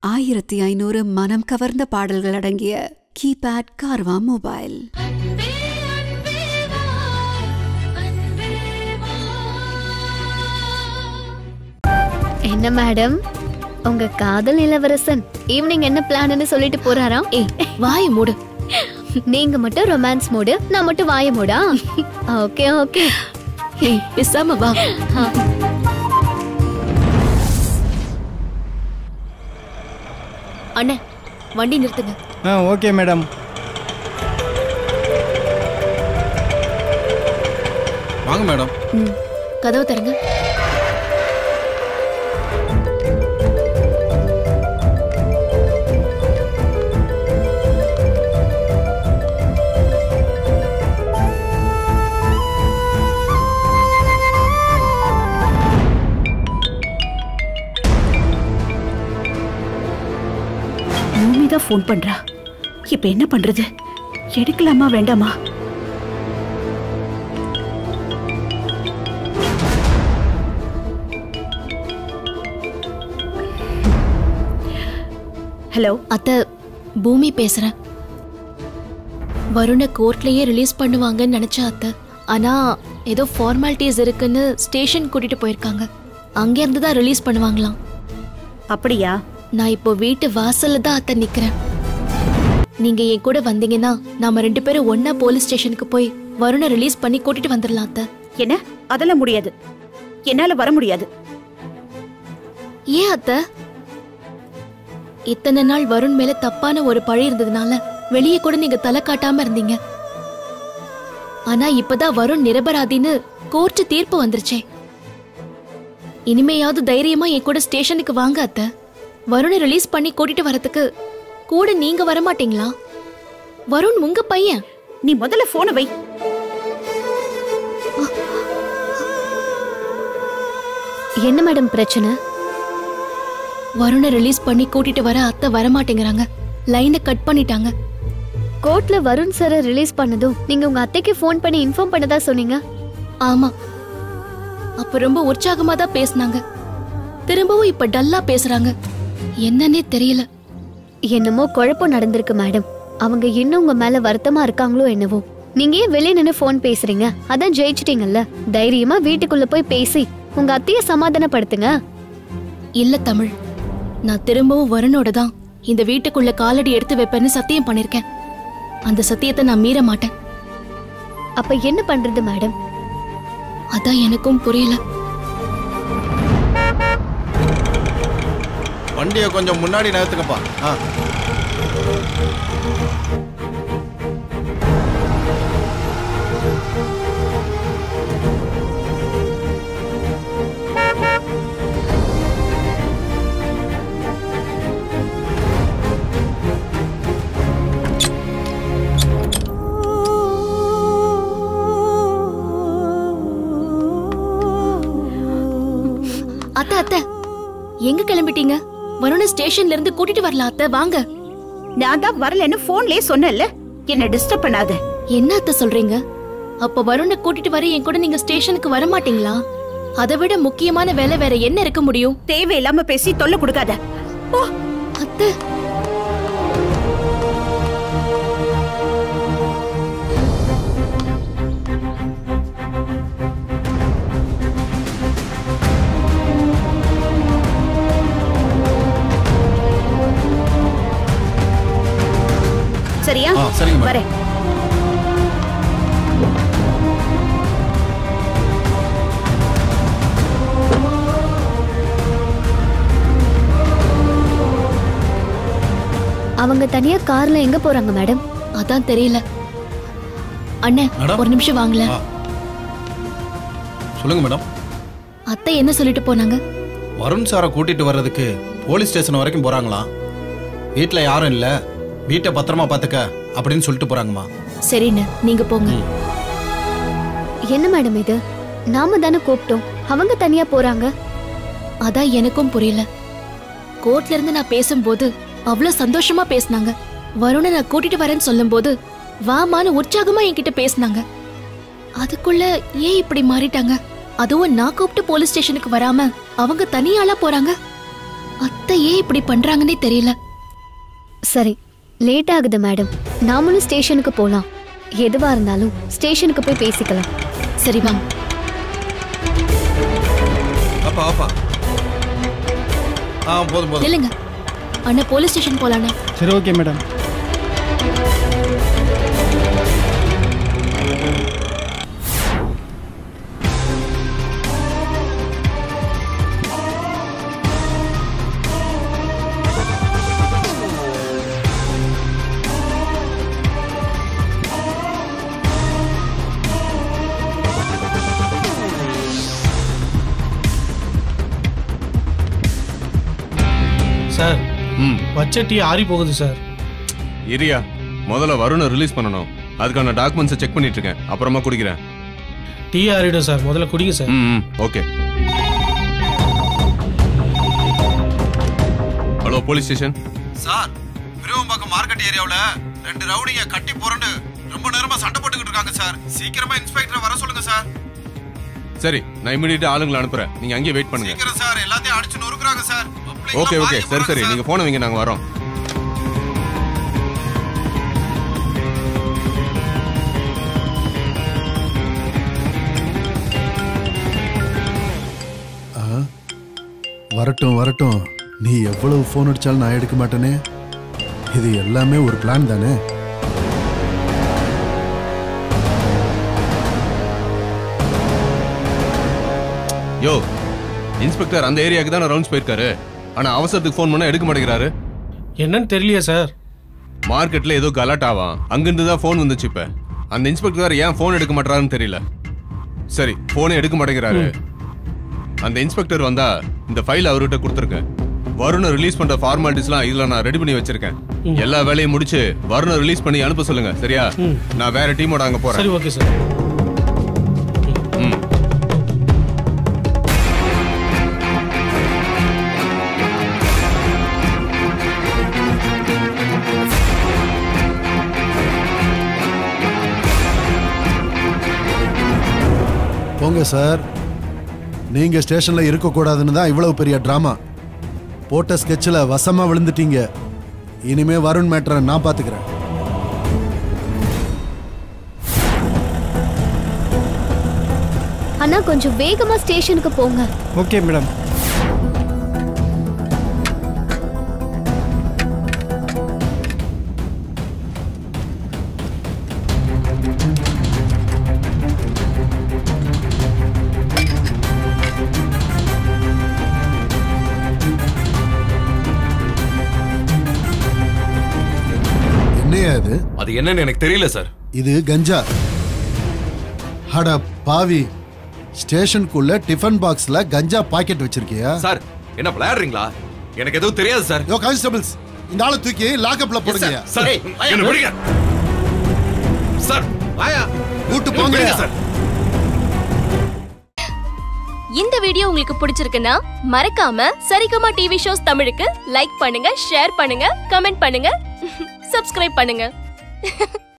ஆயிரத்தி ஐநூறு மனம் கவர்ந்த பாடல்கள் அடங்கிய கீபேட் கார்வா மொபைல் என்ன மேடம் உங்க காதல் இளவரசன் ஈவினிங் என்ன பிளான்னு சொல்லிட்டு போறாராம் ஏய் வாய மூடு நீங்க மட்டும் ரொமான்ஸ் மூடு நான் மட்டும் வாய மூடா ஓகே ஓகே ஏய் பேசாம வா அண்ணே வண்டி நிறுத்துங்க ஆ ஓகே மேடம் வாங்க மேடம் ம் கதவு தரங்க பூமி தான் ஃபோன் பண்றா இப்ப என்ன பண்றது எடுக்கலாமா வேண்டாமா ஹலோ அத்தை பூமி பேசுறேன் வருணை கோர்ட்லயே ரிலீஸ் பண்ணுவாங்கன்னு நினைச்சா அத்தை ஆனா ஏதோ ஃபார்மாலிட்டிஸ் இருக்குன்னு ஸ்டேஷன் கூட்டிட்டு போயிருக்காங்க அங்க இருந்து தான் ரிலீஸ் பண்ணுவாங்களாம் அப்படியா நான் இப்போ வீட்டு வாசல்ல தான் அத்தை நிக்கிறேன் நீங்க என் கூட வந்தீங்கன்னா நாம ரெண்டு பேரும் ஒண்ணா போலீஸ் ஸ்டேஷனுக்கு போய் வருணை ரிலீஸ் பண்ணி கூட்டிட்டு வந்துடலாம் அத்தை என்ன அதெல்லாம் முடியாது என்னால வர முடியாது ஏன் அத்தை இத்தனை நாள் வருண் மேல தப்பான ஒரு பழி இருந்ததுனால வெளியே கூட நீங்க தலை காட்டாம இருந்தீங்க ஆனா இப்பதான் வருண் நிரபராதின்னு கோர்ட் தீர்ப்பு வந்துருச்சே இனிமையாவது தைரியமா என் கூட ஸ்டேஷனுக்கு வாங்க அத்தை வருணை ரிலீஸ் பண்ணி கூட்டிட்டு வரதுக்கு கூட நீங்க வர மாட்டீங்களா வருண் உங்க பையன் நீ முதல்ல போனை வை என்ன மேடம் பிரச்சனை வருணை ரிலீஸ் பண்ணி கூட்டிட்டு வர அத்தை வர மாட்டேங்கிறாங்க லைனை கட் பண்ணிட்டாங்க கோர்ட்ல வருண் சாரை ரிலீஸ் பண்ணதும் நீங்க உங்க அத்தைக்கு ஃபோன் பண்ணி இன்ஃபார்ம் பண்ணதா சொன்னீங்க ஆமா அப்ப ரொம்ப உற்சாகமா தான் பேசுனாங்க திரும்பவும் இப்ப டல்லா பேசுறாங்க என்னன்னே தெரியல என்னமோ குழப்பம் நடந்திருக்கு மேடம் அவங்க இன்னும் உங்க மேல வருத்தமா இருக்காங்களோ என்னவோ நீங்க ஏன் வெளியே நின்னு ஃபோன் பேசுறீங்க அதான் ஜெயிச்சிட்டீங்கல்ல தைரியமா வீட்டுக்குள்ள போய் பேசி உங்க அத்தைய சமாதானப்படுத்துங்க இல்ல தமிழ் நான் திரும்பவும் வருணோட தான் இந்த வீட்டுக்குள்ள காலடி எடுத்து வைப்பேன்னு சத்தியம் பண்ணிருக்கேன் அந்த சத்தியத்தை நான் மீற மாட்டேன் அப்ப என்ன பண்றது மேடம் அதான் எனக்கும் புரியல வண்டியை கொஞ்சம் முன்னாடி நகர்த்துங்கப்பா ஆ அத்தை அத்தை எங்க கிளம்பிட்டீங்க வருண ஸ்டேஷன்ல இருந்து கூட்டிட்டு வரலாம் அத்தை வாங்க நான் தான் வரலன்னு போன்லயே சொன்னேன்ல என்ன டிஸ்டர்ப் பண்ணாத என்ன அத்தை சொல்றீங்க அப்ப வருணை கூட்டிட்டு வர என் கூட நீங்க ஸ்டேஷனுக்கு வர மாட்டீங்களா அதை விட முக்கியமான வேலை வேற என்ன இருக்க முடியும் தேவையில்லாம பேசி தொல்லை கொடுக்காத ஓ அத்தை சரியா ஆ, சரிங்க மேடம். வரேன் அவங்க தனியா கார்ல எங்க போறாங்க மேடம் அதான் தெரியல அண்ணே மேடம்? ஒரு நிமிஷம் வாங்கல ஆ. சொல்லுங்க மேடம் அத்தை என்ன சொல்லிட்டு போனாங்க வருண் சாரை கூட்டிட்டு வர்றதுக்கு போலீஸ் ஸ்டேஷன் வரைக்கும் போறாங்களாம் வீட்டில் யாரும் இல்லை வீட்டை பத்திரமா பார்த்துக்க அப்படின்னு சொல்லிட்டு போறாங்கம்மா சரிண்ணே நீங்க போங்க என்ன மேடம் இது நாம தானே கூப்பிட்டோம் அவங்க தனியா போறாங்க அதான் எனக்கும் புரியல கோர்ட்ல இருந்து நான் பேசும்போது அவ்வளவு சந்தோஷமா பேசுனாங்க வருணை நான் கூட்டிட்டு வரேன்னு சொல்லும்போது வாமான்னு உற்சாகமா என்கிட்ட பேசுனாங்க அதுக்குள்ள ஏன் இப்படி மாறிட்டாங்க அதுவும் நான் கூப்பிட்டு போலீஸ் ஸ்டேஷனுக்கு வராம அவங்க தனியாளா போறாங்க அத்தை ஏன் இப்படி பண்றாங்கன்னே தெரியல சரி லேட் ஆகுது மேடம் நாமளும் ஸ்டேஷனுக்கு போலாம் எதுவா இருந்தாலும் ஸ்டேஷனுக்கு போய் பேசிக்கலாம் சரி வாங்க அப்பா அப்பா ஆ போதும் போதும் இல்லைங்க அண்ணா போலீஸ் ஸ்டேஷன் போலாண்ணா சரி ஓகே மேடம் சார் ம் வச்ச டீ ஆறி போகுது சார் இரியா முதல்ல வருணை ரிலீஸ் பண்ணணும் அதுக்கான டாக்குமெண்ட்ஸை செக் பண்ணிட்டு இருக்கேன் அப்புறமா குடிக்கிறேன் டீ ஆறிடும் சார் முதல்ல குடிங்க சார் ம் ம் okay hello police station sir Virugambakkam market ஏரியாவுல ரெண்டு ரவுடிங்க கட்டி புரண்டு ரொம்ப நேரமா சண்டை போட்டுக்கிட்டு இருக்காங்க சார் சீக்கிரமா இன்ஸ்பெக்டரை வர சொல்லுங்க சார் சரி நான் இமீடியட்டா ஆளுங்களை அனுப்புறேன் நீங்க அங்கேயே வெயிட் பண்ணுங்க சீக்கிரம் சார் எல்லாத்தையும் அடிச்சு நொறுக்குறாங்க சார் ஓகே ஓகே சரி சரி நீங்க போன வைங்க நாங்க வரோம் வரட்டும் வரட்டும் நீ எவ்வளவு ஃபோன் அடிச்சாலும் நான் எடுக்க மாட்டேனே இது எல்லாமே ஒரு பிளான் தானே யோ இன்ஸ்பெக்டர் அந்த ஏரியாவுக்கு தான் ரவுண்ட்ஸ் போயிருக்காரு ஆனா அவசரத்துக்கு ஃபோன் பண்ணா எடுக்க மாட்டேங்கிறாரு என்னன்னு தெரியலையே சார் மார்க்கெட்ல ஏதோ கலாட்டாவாம் அங்கிருந்து தான் ஃபோன் வந்துச்சு இப்ப அந்த இன்ஸ்பெக்டர் ஏன் ஃபோன் எடுக்க மாட்டாருன்னு தெரியல சரி ஃபோனே எடுக்க மாட்டேங்கிறாரு அந்த இன்ஸ்பெக்டர் வந்தா இந்த ஃபைல் அவர்கிட்ட கொடுத்துருக்கேன் வருணை ரிலீஸ் பண்ற ஃபார்மாலிட்டிஸ்லாம் இதுல நான் ரெடி பண்ணி வச்சிருக்கேன் எல்லா வேலையும் முடிச்சு வருணை ரிலீஸ் பண்ணி அனுப்ப சொல்லுங்க சரியா நான் வேற டீமோட அங்க போறேன் சரி ஓகே சார் ம் போங்க சார் நீங்க ஸ்டேஷன்ல இருக்கக்கூடாதுன்னு தான் இவ்வளவு பெரிய டிராமா போட்ட ஸ்கெட்சில் வசமா விழுந்துட்டீங்க இனிமே வருண் மேட்டரை நான் பாத்துக்கிறேன் அண்ணா கொஞ்சம் வேகமா ஸ்டேஷனுக்கு போங்க ஓகே மேடம் என்னையா இது அது என்னன்னு எனக்கு தெரியல சார் இது கஞ்சா அட பாவி ஸ்டேஷனுக்குள்ள டிஃபன் பாக்ஸ்ல கஞ்சா பாக்கெட் வச்சிருக்கியா சார் என்ன விளையாடுறீங்களா எனக்கு எதுவும் தெரியாது சார் யோ கான்ஸ்டபிள்ஸ் இந்த ஆளை தூக்கி லாக்அப்ல போடுங்க சார் என்ன விடுங்க சார் வாயா கூட்டு என்ன போங்க விடுங்க சார் இந்த வீடியோ உங்களுக்கு பிடிச்சிருக்குன்னா மறக்காம சரிகமா டிவி ஷோஸ் தமிழுக்கு லைக் பண்ணுங்க ஷேர் பண்ணுங்க கமெண்ட் பண்ணுங்க சப்ஸ்கிரைப் பண்ணுங்க